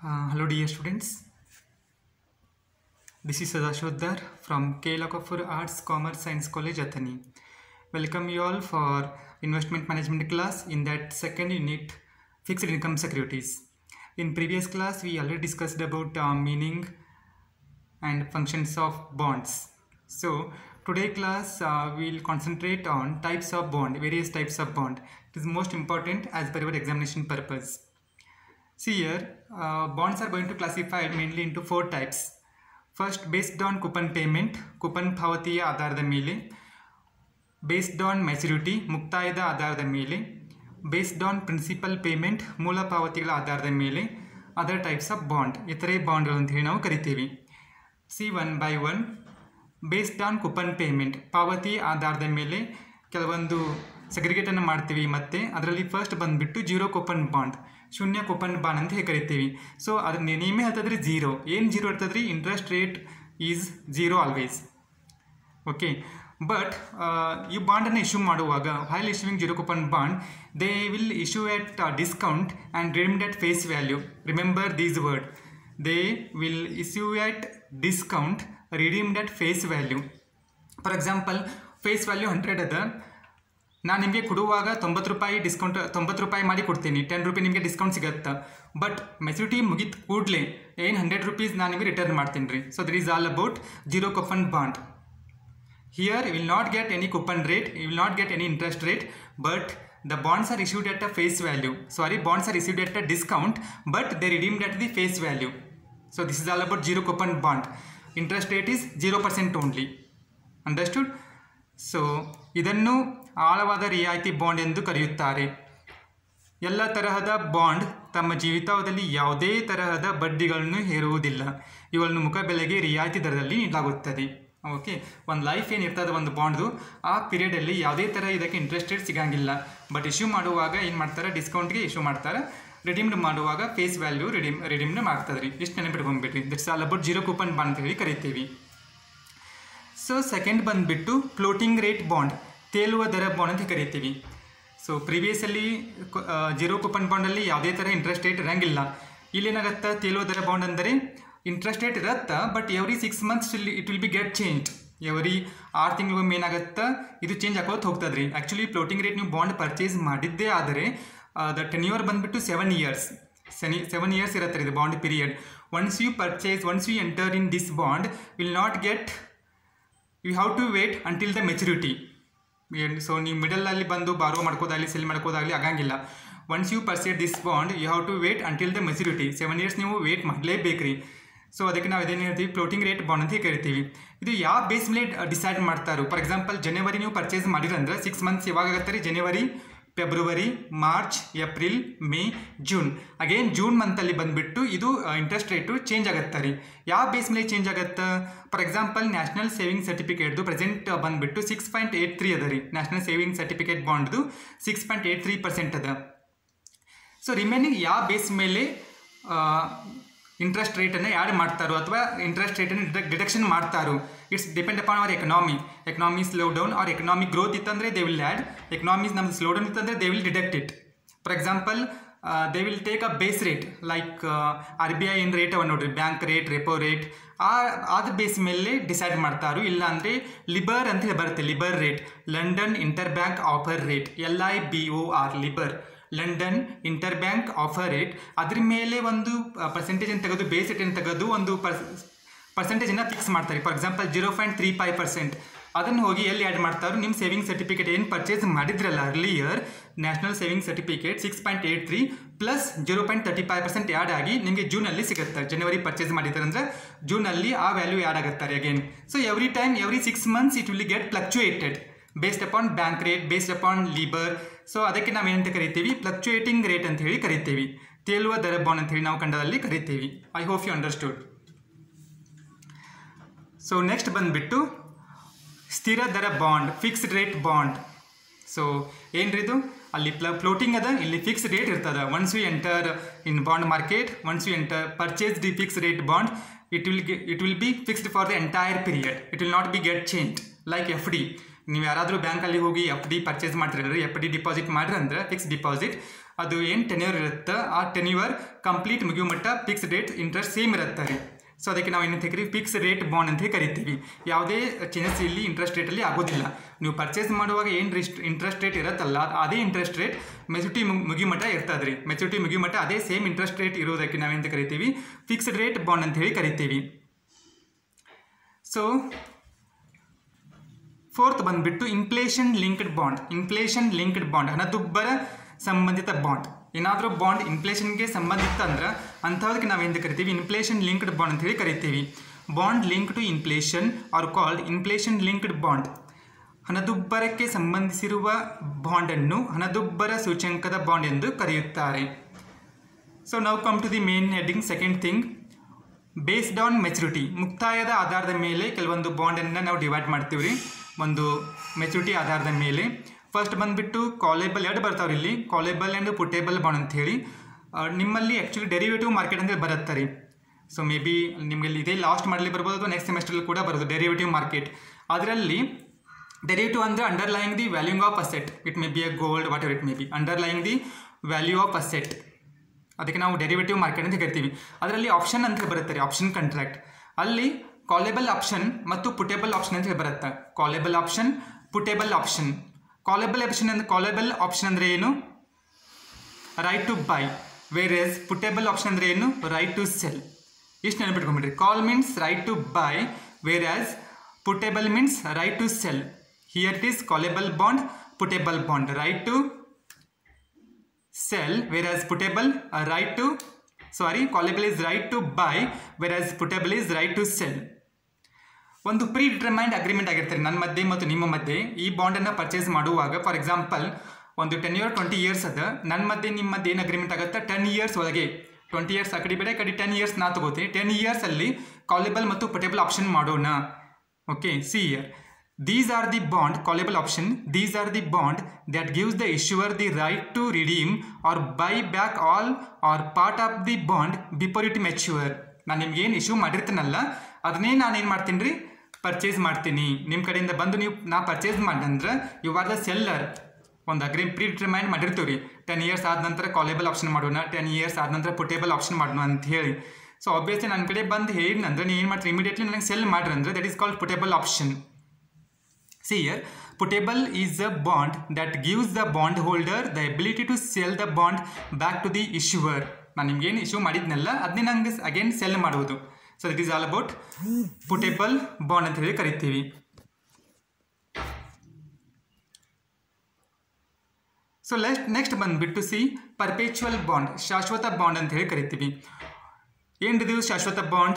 Uh, hello dear students. This is Sadashodhar from K. Lakofur Arts Commerce Science College Athani. Welcome you all for investment management class in that second unit fixed income securities. In previous class we already discussed about uh, meaning and functions of bonds. So today class uh, we will concentrate on types of bond, various types of bond. It is most important as per our examination purpose. See here, uh, bonds are going to classify mainly into four types. First, based on coupon payment, coupon ಪಾವತಿಯ ಆಧಾರದ ಮೇಲೆ based on maturity ಮುಕ್ತಾಯದ ಆಧಾರದ ಮೇಲೆ based on principal payment ಮೂಲ ಪಾವತಿಗಳ ಆಧಾರದ ಮೇಲೆ ಅದರ್ ಟೈಪ್ಸ್ ಆಫ್ ಬಾಂಡ್ ಇತರೆ ಬಾಂಡ್ಗಳು ಅಂತ ಹೇಳಿ ನಾವು ಕರಿತೀವಿ see one by one based on coupon payment ಪಾವತಿ ಆಧಾರದ ಮೇಲೆ ಕೆಲವೊಂದು ಸೆಗ್ರಿಗೇಟನ್ನು ಮಾಡ್ತೀವಿ ಮತ್ತು ಅದರಲ್ಲಿ ಫಸ್ಟ್ ಬಂದುಬಿಟ್ಟು ಜೀರೋ ಕೂಪನ್ ಬಾಂಡ್ ಶೂನ್ಯ ಕೂಪನ್ ಬಾಂಡ್ ಅಂತ ಹೇಗೆ ಕರಿತೀವಿ ಸೊ ಅದ್ರ ನೇಮೇ ಹೇಳ್ತದ್ರಿ ಜೀರೋ ಏನು ಜೀರೋ ಇರ್ತದ್ರಿ interest rate is zero always okay but ಈ ಬಾಂಡನ್ನು ಇಶ್ಯೂ ಮಾಡುವಾಗ while issuing zero coupon bond they will issue at discount and redeemed at face value remember these word they will issue at discount redeemed at face value for example face value hundred ಅದ ನಾನು ನಿಮಗೆ ಕೊಡುವಾಗ ತೊಂಬತ್ತು ರೂಪಾಯಿ discount ತೊಂಬತ್ತು ರೂಪಾಯಿ ಮಾಡಿ ಕೊಡ್ತೀನಿ ಟೆನ್ ರುಪಿ ನಿಮಗೆ ಡಿಸ್ಕೌಂಟ್ ಸಿಗುತ್ತೆ ಬಟ್ ಮೆಚುರಿಟಿ ಮುಗಿದ ಕೂಡಲೇ ಏನು ಹಂಡ್ರೆಡ್ ರುಪೀಸ್ ನಾನು ನಿಮಗೆ ರಿಟರ್ನ್ ಮಾಡ್ತೀನಿ ರೀ so that is all about zero coupon bond here will not get any coupon rate you will not get any interest rate but the bonds are issued at a face value sorry bonds are issued at a discount but they redeemed at the face value so this is all about zero coupon bond interest rate is 0% only understood so ಇದನ್ನು ಆಳವಾದ ರಿಯಾಯಿತಿ bond ಎಂದು ಕರೆಯುತ್ತಾರೆ ಎಲ್ಲ ತರಹದ bond ತಮ್ಮ ಜೀವಿತಾವಧಿಯಲ್ಲಿ ಯಾವುದೇ ತರಹದ ಬಡ್ಡಿಗಳನ್ನು ಹೇರುವುದಿಲ್ಲ ಇವುಗಳನ್ನು ಮುಖಬೆಲೆಗೆ ರಿಯಾಯಿತಿ ದರದಲ್ಲಿ ನೀಡಲಾಗುತ್ತದೆ ಓಕೆ ಒಂದು ಲೈಫ್ ಏನು ಇರ್ತದೆ ಒಂದು ಬಾಂಡ್ದು ಆ ಪೀರಿಯಡಲ್ಲಿ ಯಾವುದೇ ಥರ ಇದಕ್ಕೆ ಇಂಟ್ರೆಸ್ಟ್ ರೇಟ್ ಸಿಗಂಗಿಲ್ಲ ಬಟ್ ಇಶ್ಯೂ ಮಾಡುವಾಗ ಏನು ಮಾಡ್ತಾರೆ ಡಿಸ್ಕೌಂಟ್ಗೆ ಇಶ್ಯೂ ಮಾಡ್ತಾರೆ ರಿಡೀಮ್ಡ್ ಮಾಡುವಾಗ ಫೇಸ್ ವ್ಯಾಲ್ಯೂ ರಿಡೀಮ್ ರಿಡೀಮ್ಡ್ ಮಾಡ್ತದೆ ರೀ ಇಷ್ಟು ನೆನಪಿಟ್ಕೊಂಡ್ಬಿಟ್ರಿ that's all about zero coupon bond ಅಂತ ಹೇಳಿ ಕರಿತೀವಿ ಸೊ ಸೆಕೆಂಡ್ ಬಂದುಬಿಟ್ಟು ಫ್ಲೋಟಿಂಗ್ ರೇಟ್ ಬಾಂಡ್ ತೇಲುವ ದರ ಬಾಂಡ್ ಅಂತ ಕರಿತೀವಿ ಸೊ ಪ್ರೀವಿಯಸಲ್ಲಿ ಜೀರೋ ಕೂಪನ್ ಬಾಂಡಲ್ಲಿ ಯಾವುದೇ ಥರ ಇಂಟ್ರೆಸ್ಟ್ ರೇಟ್ ಇರೋಂಗಿಲ್ಲ ಇಲ್ಲೇನಾಗತ್ತೆ ತೇಲುವ ದರ ಬಾಂಡ್ ಅಂದರೆ ಇಂಟ್ರೆಸ್ಟ್ ರೇಟ್ ಇರತ್ತೆ ಬಟ್ ಎವ್ರಿ ಸಿಕ್ಸ್ ಮಂತ್ಸ್ ಇಲ್ it will be get change every ಆರು ತಿಂಗಳಿಗೊಮ್ಮೆ ಏನಾಗುತ್ತೆ ಇದು ಚೇಂಜ್ ಆಗೋದು ಹೋಗ್ತದೆ ರೀ ಆ್ಯಕ್ಚುಲಿ ಫ್ಲೋಟಿಂಗ್ ರೇಟ್ ನೀವು ಬಾಂಡ್ ಪರ್ಚೇಸ್ ಮಾಡಿದ್ದೇ ಆದರೆ ದ ಟೆನ್ಯೂರ್ ಬಂದುಬಿಟ್ಟು ಸೆವೆನ್ ಇಯರ್ಸ್ ಸೆನಿ ಸೆವೆನ್ ಇಯರ್ಸ್ ಇರುತ್ತೆ ಇದು bond period once you purchase once you enter in this bond will not get you have to wait until the maturity so ನೀವು ಮಿಡಲಲ್ಲಿ ಬಂದು ಬಾರೋ ಮಾಡ್ಕೋದಾಗಲಿ ಸೆಲ್ ಮಾಡ್ಕೋದಾಗಲಿ ಆಗಂಗಿಲ್ಲ once you purchased this bond you have to wait until the maturity seven years ನೀವು wait ಮಾಡಲೇಬೇಕು ರೀ so ಅದಕ್ಕೆ ನಾವು ಇದೇನು ಹೇಳ್ತೀವಿ ಫ್ಲೋಟಿಂಗ್ ರೇಟ್ ಬಾಂಡ್ ಅಂತ ಕರಿತೀವಿ ಇದು ಯಾವ ಬೇಸ್ ಮೇಲೆ ಡಿಸೈಡ್ ಮಾಡ್ತಾರೋ ಫಾರ್ ಎಕ್ಸಾಂಪಲ್ ಜನವರಿ ನೀವು ಪರ್ಚೇಸ್ ಮಾಡಿರಂದ್ರೆ ಸಿಕ್ಸ್ ಮಂತ್ಸ್ ಯಾವಾಗ ಆಗುತ್ತೆ ರೀ ಜನವರಿ ಫೆಬ್ರವರಿ March April May June again June ಮಂತಲ್ಲಿ ಬಂದುಬಿಟ್ಟು ಇದು ಇಂಟ್ರೆಸ್ಟ್ ರೇಟು ಚೇಂಜ್ ಆಗುತ್ತೆ ರೀ ಯಾವ ಬೇಸ್ ಮೇಲೆ ಚೇಂಜ್ ಆಗುತ್ತೆ ಫಾರ್ ಎಕ್ಸಾಂಪಲ್ ನ್ಯಾಷನಲ್ ಸೇವಿಂಗ್ ಸರ್ಟಿಫಿಕೇಟ್ದು ಪ್ರೆಸೆಂಟ್ ಬಂದುಬಿಟ್ಟು ಸಿಕ್ಸ್ ಪಾಯಿಂಟ್ ಏಯ್ಟ್ ತ್ರೀ ಅದ ರೀ ನ್ಯಾಷನಲ್ ಸೇವಿಂಗ್ ಸರ್ಟಿಫಿಕೇಟ್ ಬಾಂಡ್ದು six point eight three percent ಅದ ಸೊ ರಿಮೈನಿಂಗ್ ಯಾವ ಬೇಸ್ ಮೇಲೆ ಇಂಟ್ರೆಸ್ಟ್ ರೇಟನ್ನು ಆ್ಯಡ್ ಮಾಡ್ತಾರೋ ಅಥವಾ ಇಂಟ್ರೆಸ್ಟ್ ರೇಟನ್ನು ಡಿಡಕ್ಷನ್ ಮಾಡ್ತಾರೋ it's depend upon our economy economy slow down ಅವ್ರ ಎಕನಾಮಿಕ್ ಗ್ರೋತ್ ಇತ್ತಂದರೆ ದೇ ವಿಲ್ ಆ್ಯಡ್ ಎಕನಾಮೀಸ್ ನಮ್ದು ಸ್ಲೋ ಡೌನ್ ಇತ್ತಂದರೆ they will deduct it for example they will take a base rate like R B I ಏನು rate ಅವ ನೋಡ್ರಿ bank rate repo rate ಆ ಅದ base ಮೇಲೆ ಡಿಸೈಡ್ ಮಾಡ್ತಾರೋ ಇಲ್ಲ ಅಂದರೆ ಲಿಬರ್ ಅಂತ ಹೇಳಿ ಬರುತ್ತೆ LIBOR rate London interbank offer rate L I B O R LIBOR London interbank offer rate ಅದ್ರ ಮೇಲೆ ಒಂದು ಪರ್ಸೆಂಟೇಜನ್ನು ತೆಗೆದು ಬೇಸ್ ರೇಟನ್ನು ತೆಗೆದು ಒಂದು ಪರ್ಸ್ ಪರ್ಸೆಂಟೇಜನ್ನು ಫಿಕ್ಸ್ ಮಾಡ್ತಾರೆ for example zero point three five percent ಅದನ್ನು ಹೋಗಿ ಎಲ್ಲಿ ಆ್ಯಡ್ ಮಾಡ್ತಾರೋ ನಿಮ್ಮ ಸೇವಿಂಗ್ ಸರ್ಟಿಫಿಕೇಟ್ ಏನು ಪರ್ಚೇಸ್ ಮಾಡಿದ್ರಲ್ಲ earlier national saving certificate six point eight three plus zero point thirty five percent add ಆಗಿ ನಿಮಗೆ ಜೂನಲ್ಲಿ ಸಿಗುತ್ತೆ ಜನವರಿ ಪರ್ಚೇಸ್ ಮಾಡಿದ್ದಾರೆ ಅಂದರೆ ಜೂನಲ್ಲಿ ಆ ವ್ಯಾಲ್ಯೂ ಆ್ಯಡ್ ಆಗುತ್ತಾರೆ again so every time every six months it will get fluctuated based upon bank rate based upon LIBOR so ಅದಕ್ಕೆ ನಾವು ಏನಂತ ಕರಿತೀವಿ ಫ್ಲಕ್ಚುಯೇಟಿಂಗ್ ರೇಟ್ ಅಂತ ಹೇಳಿ ಕರಿತೀವಿ ತೇಲುವ ದರ ಬಾಂಡ್ ಅಂತ ಹೇಳಿ ನಾವು ಕನ್ನಡದಲ್ಲಿ ಕರಿತೀವಿ I hope you understood so next ಬಂದುಬಿಟ್ಟು ಸ್ಥಿರ ದರ bond fixed rate bond so ಏನ್ರಿದು ಅಲ್ಲಿ ಪ್ಲ ಫ್ಲೋಟಿಂಗ್ ಅದ ಇಲ್ಲಿ ಫಿಕ್ಸ್ ರೇಟ್ ಇರ್ತದೆ once you enter in bond market once you enter purchase the fix rate bond it will it will be fixed for the entire period it will not be get change like F D ನೀವು ಯಾರಾದರೂ ಬ್ಯಾಂಕಲ್ಲಿ ಹೋಗಿ F D purchase ಮಾಡ್ತಿರಲ್ರಿ F D deposit ಮಾಡ್ರಿ ಅಂದ್ರೆ fix deposit ಅದು ಏನು tenure ಇರುತ್ತೆ ಆ ಟೆನ್ಯೂರ್ ಕಂಪ್ಲೀಟ್ ಮುಗಿಯೋ ಮಟ್ಟ ಫಿಕ್ಸ್ ರೇಟ್ ಇಂಟ್ರೆಸ್ಟ್ ಸೇಮ್ ಇರುತ್ತೆ ರೀ ಸೊ ಅದಕ್ಕೆ ನಾವು ಏನಂತ ಕರಿ ಫಿಕ್ಸ್ ರೇಟ್ ಬಾಂಡ್ ಅಂತ ಹೇಳಿ ಕರಿತೀವಿ ಯಾವುದೇ ಚೇಂಜಸ್ ಇಲ್ಲಿ ಇಂಟ್ರೆಸ್ಟ್ ರೇಟಲ್ಲಿ ಆಗೋದಿಲ್ಲ ನೀವು ಪರ್ಚೇಸ್ ಮಾಡುವಾಗ ಏನು ರಿಸ್ಟ್ ಇಂಟ್ರೆಸ್ಟ್ ರೇಟ್ ಇರುತ್ತಲ್ಲ ಅದೇ ಇಂಟ್ರೆಸ್ಟ್ ರೇಟ್ ಮೆಚುರಿಟಿ ಮುಗಿ ಮಟ್ಟ ಇರ್ತದೆ ರೀ ಮೆಚುರಿಟಿ ಮುಗಿ ಮಟ್ಟ ಅದೇ ಸೇಮ್ ಇಂಟ್ರೆಸ್ಟ್ ರೇಟ್ ಇರೋದಕ್ಕೆ ನಾವೇಂತ ಕರಿತೀವಿ ಫಿಕ್ಸ್ಡ್ ರೇಟ್ ಬಾಂಡ್ ಅಂತ ಹೇಳಿ ಕರಿತೀವಿ ಸೊ ಫೋರ್ತ್ ಬಂದ್ಬಿಟ್ಟು inflation linked bond inflation linked bond ಹಣದುಬ್ಬರ ಸಂಬಂಧಿತ ಬಾಂಡ್ ಏನಾದರೂ ಬಾಂಡ್ ಇನ್ಫ್ಲೇಷನ್ಗೆ ಸಂಬಂಧಿತ ಅಂದ್ರೆ ಅಂಥದಕ್ಕೆ ನಾವು ಏನು ಕರಿತೀವಿ ಇನ್ಫ್ಲೇಷನ್ ಲಿಂಕ್ಡ್ ಬಾಂಡ್ ಅಂತ ಹೇಳಿ ಕರಿತೀವಿ bond link to inflation are called inflation linked bond ಹಣದುಬ್ಬರಕ್ಕೆ ಸಂಬಂಧಿಸಿರುವ ಬಾಂಡನ್ನು ಹಣದುಬ್ಬರ ಸೂಚ್ಯಂಕದ ಬಾಂಡ್ ಎಂದು ಕರೆಯುತ್ತಾರೆ ಸೊ ನಾವು come to the main heading second thing based on maturity ಮುಕ್ತಾಯದ ಆಧಾರದ ಮೇಲೆ ಕೆಲವೊಂದು ಬಾಂಡನ್ನು ನಾವು ಡಿವೈಡ್ ಮಾಡ್ತೀವಿ ರೀ ಒಂದು ಮೆಚುರಿಟಿ ಆಧಾರದ ಮೇಲೆ ಫಸ್ಟ್ ಬಂದುಬಿಟ್ಟು ಕಾಲೇಬಲ್ ಎರಡು ಬರ್ತಾವ್ರಿ ಇಲ್ಲಿ ಕಾಲೇಬಲ್ ಆ್ಯಂಡ್ ಪುಟೇಬಲ್ ಬಾಂಡ್ ಅಂತ ಹೇಳಿ ನಿಮ್ಮಲ್ಲಿ ಆ್ಯಕ್ಚುಲಿ ಡೆರಿವೇಟಿವ್ ಮಾರ್ಕೆಟ್ ಅಂತ ಬರುತ್ತೆ ರೀ ಸೊ ಮೇ ಬಿ ನಿಮಗೆ ಇದೇ ಲಾಸ್ಟ್ ಮಾಡಲಿ ಬರ್ಬೋದು ಅಥವಾ ನೆಕ್ಸ್ಟ್ ಸೆಮೆಸ್ಟ್ರಲ್ಲಿ ಕೂಡ ಬರೋದು ಡೆರಿವೇಟಿವ್ ಮಾರ್ಕೆಟ್ ಅದರಲ್ಲಿ ಡೆರಿವೇಟಿವ್ ಅಂದರೆ underlying the valuing of asset it may be a gold whatever it may be underlying the value of asset ಅದಕ್ಕೆ ನಾವು ಡೆರಿವೇಟಿವ್ ಮಾರ್ಕೆಟ್ ಅಂತ ಕರಿತೀವಿ ಅದರಲ್ಲಿ ಆಪ್ಷನ್ ಅಂತ ಬರುತ್ತೆ ರೀ ಆಪ್ಷನ್ ಕಾಂಟ್ರಾಕ್ಟ್ ಅಲ್ಲಿ ಕಾಲೇಬಲ್ ಆಪ್ಷನ್ ಮತ್ತು ಪುಟೇಬಲ್ ಆಪ್ಷನ್ ಅಂತ ಬರುತ್ತೆ callable option putable option callable option ಅಂದ್ರೆ ಕಾಲೇಬಲ್ ಆಪ್ಷನ್ ಅಂದರೆ ಏನು right to buy whereas putable option ಅಂದರೆ ಏನು ರೈಟ್ ಟು ಸೆಲ್ ಇಷ್ಟು ನೆನಪಿಟ್ಕೊಂಬಿಡ್ರಿ call means right to buy whereas putable means right to sell here it is callable bond putable bond right to sell whereas putable uh, right to sorry callable is right to buy whereas putable is right to sell ಒಂದು predetermined agreement ಆಗಿರ್ತಾರೆ ನನ್ನ ಮಧ್ಯೆ ಮತ್ತು ನಿಮ್ಮ ಮಧ್ಯೆ ಈ ಬಾಂಡನ್ನು purchase ಮಾಡುವಾಗ ಫಾರ್ ಎಕ್ಸಾಂಪಲ್ ಒಂದು ಟೆನ್ ಇಯರ್ ಟ್ವೆಂಟಿ ಇಯರ್ಸ್ ಅದ ನನ್ನ ಮಧ್ಯೆ ನಿಮ್ಮ ಮಧ್ಯೆ ಏನು ಅಗ್ರಿಮೆಂಟ್ ಆಗುತ್ತೆ ಟೆನ್ ಇಯರ್ಸ್ ಒಳಗೆ ಟ್ವೆಂಟಿ ಇಯರ್ಸ್ ಆ ಕಡೆ ಬೇರೆ ಕಡೆ ಟೆನ್ ಇಯರ್ಸ್ ನಾ ತಗೋತೀನಿ ಟೆನ್ ಇಯರ್ಸಲ್ಲಿ ಕಾಲೇಬಲ್ ಮತ್ತು ಪುಟೇಬಲ್ ಆಪ್ಷನ್ ಮಾಡೋಣ okay see here These are the bond callable option. These are the bond that gives the issuer the right to redeem or buy back all or part of the bond before it mature. ನಾನು ನಿಮ್ಗೆ ಏನು issue ಮಾಡಿರ್ತೀನಲ್ಲ ಅದನ್ನೇ ನಾನು ಏನು ಮಾಡ್ತೀನಿ ರೀ purchase ಮಾಡ್ತೀನಿ ನಿಮ್ಮ ಕಡೆಯಿಂದ ಬಂದು ನೀವು ನಾ ಪರ್ಚೇಸ್ ಮಾಡಂದ್ರೆ ಯು ಆರ್ ದ ಸೆಲ್ಲರ್ ಒಂದು ಅಗ್ರಿ ಪ್ರೀ ಡಿಟರ್ಮೈನ್ ಮಾಡಿರ್ತೀವಿ ರೀ ಟೆನ್ ಇಯರ್ಸ್ ಆದ ನಂತರ ಕಾಲೇಬಲ್ ಆಪ್ಷನ್ ಮಾಡೋಣ ಟೆನ್ ಇಯರ್ಸ್ ಆದ ನಂತರ ಪುಟೇಬಲ್ ಆಪ್ಷನ್ ಮಾಡೋಣ ಅಂತ ಹೇಳಿ ಸೊ ಆಬ್ವಿಯಸ್ಲಿ ನನ್ನ ಕಡೆ ಬಂದು ಹೇಳಿದ್ನಂದ್ರೆ ನೀವು ಏನು ಮಾಡ್ತೀರಿ ಇಮಿಡಿಯೇಟ್ಲಿ ನನಗೆ ಸೆಲ್ ಮಾಡ್ರಿ ಅಂದ್ರೆ that is called putable option See here, putable is a bond that gives the bondholder the ability to sell the bond back to the issuer. ನಾನು ನಿಮ್ಗೇನು ಇಶ್ಯೂ ಮಾಡಿದ್ನಲ್ಲ ಅದನ್ನೇ ನಂಗೆ ಅಗೇನ್ ಸೆಲ್ ಮಾಡುವುದು so that is all about putable bond ಅಂತ ಹೇಳಿ ಕರಿತೀವಿ so last next ಬಂದ್ಬಿಟ್ಟು ಸಿ ಪರ್ಪೇಚುವಲ್ ಬಾಂಡ್ ಶಾಶ್ವತ ಬಾಂಡ್ ಅಂತ ಹೇಳಿ ಕರಿತೀವಿ ಏನಿದು ಶಾಶ್ವತ bond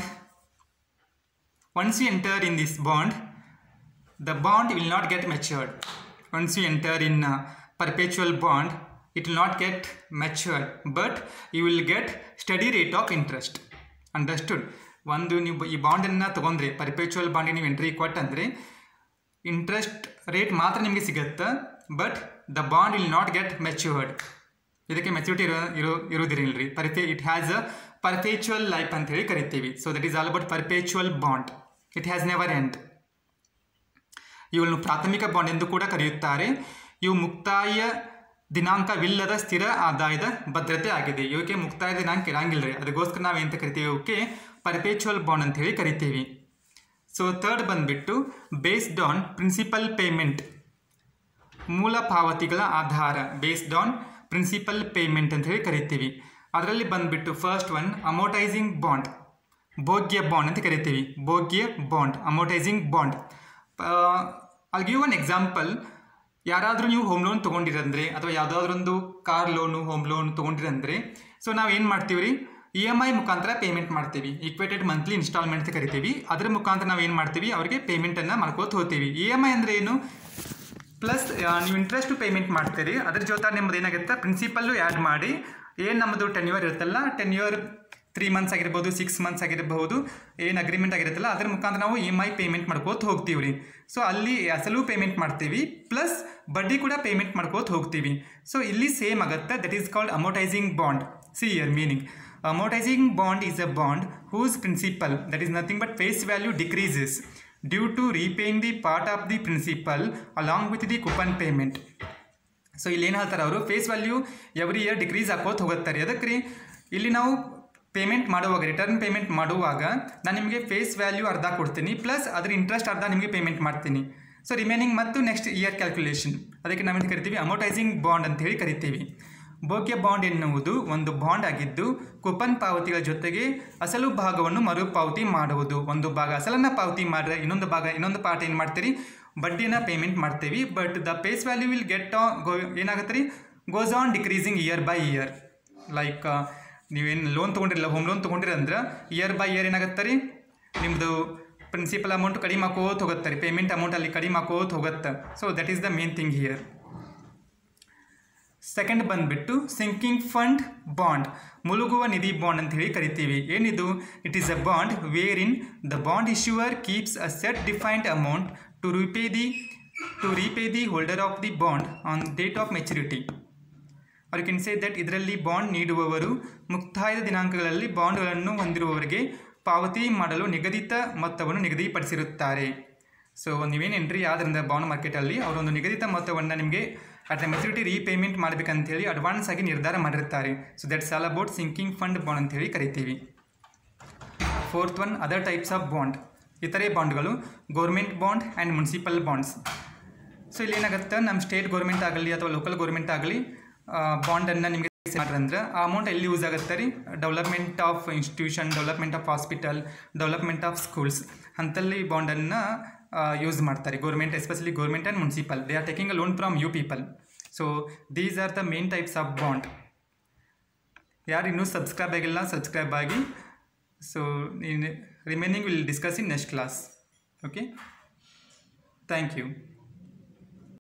once you enter in this bond the bond will not get matured. Once you enter in a perpetual bond, it will not get matured, but you will get steady rate of interest. Understood? ಒಂದು ನೀವು ಈ ಬಾಂಡನ್ನು ತೊಗೊಂಡ್ರೆ perpetual ಬಾಂಡಿಗೆ ನೀವು entry ಕೊಟ್ಟಂದರೆ interest rate ಮಾತ್ರ ನಿಮಗೆ ಸಿಗುತ್ತೆ but the bond will not get matured ಇದಕ್ಕೆ maturity ಇರೋ ಇರೋ ಇರೋದಿರಲಿಲ್ಲ ರೀ ಪರ್ಫೆ it has a perpetual life ಅಂತ ಹೇಳಿ ಕರಿತೀವಿ so that is all about perpetual bond it has never end ಇವುಗಳನ್ನು ಪ್ರಾಥಮಿಕ ಬಾಂಡ್ ಎಂದು ಕೂಡ ಕರೆಯುತ್ತಾರೆ ಇವು ಮುಕ್ತಾಯ ದಿನಾಂಕವಿಲ್ಲದ ಸ್ಥಿರ ಆದಾಯದ ಭದ್ರತೆ ಆಗಿದೆ ಇವಕ್ಕೆ ಮುಕ್ತಾಯ ದಿನಾಂಕ ಇರಂಗಿಲ್ಲ ರೀ ಅದಕ್ಕೋಸ್ಕರ ನಾವು ಎಂತ ಕರಿತೀವಿ ಇವಕ್ಕೆ ಪರ್ಪೇಚುವಲ್ ಬಾಂಡ್ ಅಂತ ಹೇಳಿ ಕರಿತೀವಿ ಸೊ ಥರ್ಡ್ ಬಂದ್ಬಿಟ್ಟು ಬೇಸ್ಡ್ ಆನ್ ಪ್ರಿನ್ಸಿಪಲ್ ಪೇಮೆಂಟ್ ಮೂಲ ಪಾವತಿಗಳ ಆಧಾರ ಬೇಸ್ಡ್ ಆನ್ ಪ್ರಿನ್ಸಿಪಲ್ ಪೇಮೆಂಟ್ ಅಂತ ಹೇಳಿ ಕರಿತೀವಿ ಅದರಲ್ಲಿ ಬಂದ್ಬಿಟ್ಟು ಫಸ್ಟ್ ಒನ್ ಅಮೋಟೈಸಿಂಗ್ ಬಾಂಡ್ ಭೋಗ್ಯ ಬಾಂಡ್ ಅಂತ ಕರಿತೀವಿ ಭೋಗ್ಯ ಬಾಂಡ್ ಅಮೋಟೈಸಿಂಗ್ ಬಾಂಡ್ ಅಲ್ಲಿ ಗಿವ್ ಒನ್ ಎಕ್ಸಾಂಪಲ್ ಯಾರಾದರೂ ನೀವು ಹೋಮ್ ಲೋನ್ ತೊಗೊಂಡಿರಂದ್ರೆ ಅಥವಾ ಯಾವುದಾದ್ರೊಂದು ಕಾರ್ ಲೋನು ಹೋಮ್ ಲೋನ್ ತೊಗೊಂಡಿರಂದ್ರೆ ಸೊ ನಾವು ಏನು ಮಾಡ್ತೀವಿ ರೀ ಇ ಎಮ್ ಐ ಮುಖಾಂತರ ಪೇಮೆಂಟ್ ಮಾಡ್ತೀವಿ ಈಕ್ವೇಟೆಡ್ ಮಂತ್ಲಿ ಇನ್ಸ್ಟಾಲ್ಮೆಂಟ್ ಅಂತ ಕರಿತೀವಿ ಅದ್ರ ಮುಖಾಂತರ ನಾವು ಏನು ಮಾಡ್ತೀವಿ ಅವರಿಗೆ ಪೇಮೆಂಟನ್ನು ಮಾಡ್ಕೋತ ಹೋಗ್ತೀವಿ ಇ ಎಮ್ ಐ ಅಂದರೆ ಏನು ಪ್ಲಸ್ ನೀವು ಇಂಟ್ರೆಸ್ಟ್ ಪೇಮೆಂಟ್ ಮಾಡ್ತೀರಿ ಅದ್ರ ಜೊತೆ ನಿಮ್ಮದು ಏನಾಗುತ್ತೆ ಪ್ರಿನ್ಸಿಪಲ್ಲು ಆ್ಯಡ್ ಮಾಡಿ ಏನು ನಮ್ಮದು ಟೆನ್ ಇಯರ್ ಇರುತ್ತಲ್ಲ ಟೆನ್ ಇಯರ್ ತ್ರೀ ಮಂತ್ಸ್ ಆಗಿರ್ಬೋದು ಸಿಕ್ಸ್ ಮಂತ್ಸ್ ಆಗಿರಬಹುದು ಏನು ಅಗ್ರಿಮೆಂಟ್ ಆಗಿರುತ್ತಲ್ಲ ಅದ್ರ ಮುಖಾಂತರ ನಾವು ಇ ಎಮ್ ಐ ಪೇಮೆಂಟ್ ಮಾಡ್ಕೋತ ಹೋಗ್ತೀವಿ ರೀ ಸೊ ಅಲ್ಲಿ ಅಸಲು ಪೇಮೆಂಟ್ ಮಾಡ್ತೀವಿ ಪ್ಲಸ್ ಬಡ್ಡಿ ಕೂಡ ಪೇಮೆಂಟ್ ಮಾಡ್ಕೋತ ಹೋಗ್ತೀವಿ ಸೊ ಇಲ್ಲಿ ಸೇಮ್ ಆಗುತ್ತೆ that is called amortising bond see here meaning amortising bond is a bond whose principal that is nothing but face value decreases due to repaying the part of the principal along with the coupon payment so ಇಲ್ಲಿ ಏನು ಹೇಳ್ತಾರೆ ಅವರು face value every year decrease ಹಾಕೋತ ಹೋಗುತ್ತಾರೆ ಅದಕ್ಕೆ ರೀ ಇಲ್ಲಿ ನಾವು ಪೇಮೆಂಟ್ ಮಾಡುವಾಗ ರಿಟರ್ನ್ ಪೇಮೆಂಟ್ ಮಾಡುವಾಗ ನಾನು ನಿಮಗೆ ಫೇಸ್ ವ್ಯಾಲ್ಯೂ ಅರ್ಧ ಕೊಡ್ತೀನಿ ಪ್ಲಸ್ ಅದ್ರ ಇಂಟ್ರೆಸ್ಟ್ ಅರ್ಧ ನಿಮಗೆ ಪೇಮೆಂಟ್ ಮಾಡ್ತೀನಿ ಸೊ ರಿಮೈನಿಂಗ್ ಮತ್ತು ನೆಕ್ಸ್ಟ್ ಇಯರ್ ಕ್ಯಾಲ್ಕುಲೇಷನ್ ಅದಕ್ಕೆ ನಾವೇನು ಕರಿತೀವಿ ಅಮೋಟೈಸಿಂಗ್ ಬಾಂಡ್ ಅಂತ ಹೇಳಿ ಕರಿತೀವಿ ಭೋಗ್ಯ ಬಾಂಡ್ ಎನ್ನುವುದು ಒಂದು ಬಾಂಡ್ ಆಗಿದ್ದು ಕೂಪನ್ ಪಾವತಿಗಳ ಜೊತೆಗೆ ಅಸಲು ಭಾಗವನ್ನು ಮರುಪಾವತಿ ಮಾಡುವುದು ಒಂದು ಭಾಗ ಅಸಲನ್ನು ಪಾವತಿ ಮಾಡಿದ್ರೆ ಇನ್ನೊಂದು ಭಾಗ ಇನ್ನೊಂದು ಪಾರ್ಟ್ ಏನು ಮಾಡ್ತೀರಿ ಬಡ್ಡಿಯನ್ನು ಪೇಮೆಂಟ್ ಮಾಡ್ತೀವಿ but the face value will get on go ಏನಾಗುತ್ತೆ ರೀ goes on decreasing year by year like ನೀವೇನು ಲೋನ್ ತೊಗೊಂಡಿರಲ್ಲ ಹೋಮ್ ಲೋನ್ ತೊಗೊಂಡಿರ ಅಂದ್ರೆ ಇಯರ್ ಬೈ ಇಯರ್ ಏನಾಗುತ್ತೆ ರೀ ನಿಮ್ಮದು ಪ್ರಿನ್ಸಿಪಲ್ ಅಮೌಂಟ್ ಕಡಿಮೆ ಹಾಕೋತ ಹೋಗುತ್ತೆ ರೀ ಪೇಮೆಂಟ್ ಅಮೌಂಟ್ ಅಲ್ಲಿ ಕಡಿಮೆ ಹಾಕೋತ ಹೋಗುತ್ತೆ so that is the main thing here second ಬಂದ್ಬಿಟ್ಟು ಸಿಂಕಿಂಗ್ ಫಂಡ್ ಬಾಂಡ್ ಮುಳುಗುವ ನಿಧಿ ಬಾಂಡ್ ಅಂತ ಹೇಳಿ ಕರಿತೀವಿ ಏನಿದು it is a bond where in the bond issuer keeps a set defined amount to repay the to repay the holder of the bond on date of maturity ಅವ್ರು can say that ಇದರಲ್ಲಿ bond ನೀಡುವವರು ಮುಕ್ತಾಯದ ದಿನಾಂಕಗಳಲ್ಲಿ ಬಾಂಡ್ಗಳನ್ನು ಹೊಂದಿರುವವರಿಗೆ ಪಾವತಿ ಮಾಡಲು ನಿಗದಿತ ಮೊತ್ತವನ್ನು ನಿಗದಿಪಡಿಸಿರುತ್ತಾರೆ ಸೊ ನೀವೇನು ಎಂಟ್ರಿ ಆದ್ರಿಂದ ಬಾಂಡ್ ಮಾರ್ಕೆಟಲ್ಲಿ ಅವರೊಂದು ನಿಗದಿತ ಮೊತ್ತವನ್ನು ನಿಮಗೆ ಅಟ್ ದ ಮೆಚುರಿಟಿ ರೀಪೇಮೆಂಟ್ ಮಾಡಬೇಕಂತ ಹೇಳಿ ಅಡ್ವಾನ್ಸ್ ಆಗಿ ನಿರ್ಧಾರ ಮಾಡಿರ್ತಾರೆ so that's all about sinking fund bond ಅಂತ ಹೇಳಿ ಕರಿತೀವಿ fourth one other types of bond ಇತರೆ ಬಾಂಡ್ಗಳು government bond and municipal bonds so ಇಲ್ಲಿ ಏನಾಗುತ್ತೆ ನಮ್ಮ ಸ್ಟೇಟ್ ಗೌರ್ಮೆಂಟ್ ಆಗಲಿ ಅಥವಾ ಲೋಕಲ್ ಗೌರ್ಮೆಂಟ್ ಆಗಲಿ ಬಾಂಡನ್ನು ನಿಮಗೆ ಮಾಡ್ರಂದ್ರೆ ಆ ಅಮೌಂಟ್ ಎಲ್ಲಿ ಯೂಸ್ ಆಗುತ್ತೆ ರೀ development of institution development of hospital development of schools ಅಂತಲ್ಲಿ ಬಾಂಡನ್ನು ಯೂಸ್ ಮಾಡ್ತಾರೆ government especially government and municipal they are taking a loan from you people so these are the main types of bond ಯಾರು ಇನ್ನೂ subscribe ಆಗಿಲ್ಲ subscribe ಆಗಿ so remaining will discuss in next class okay thank you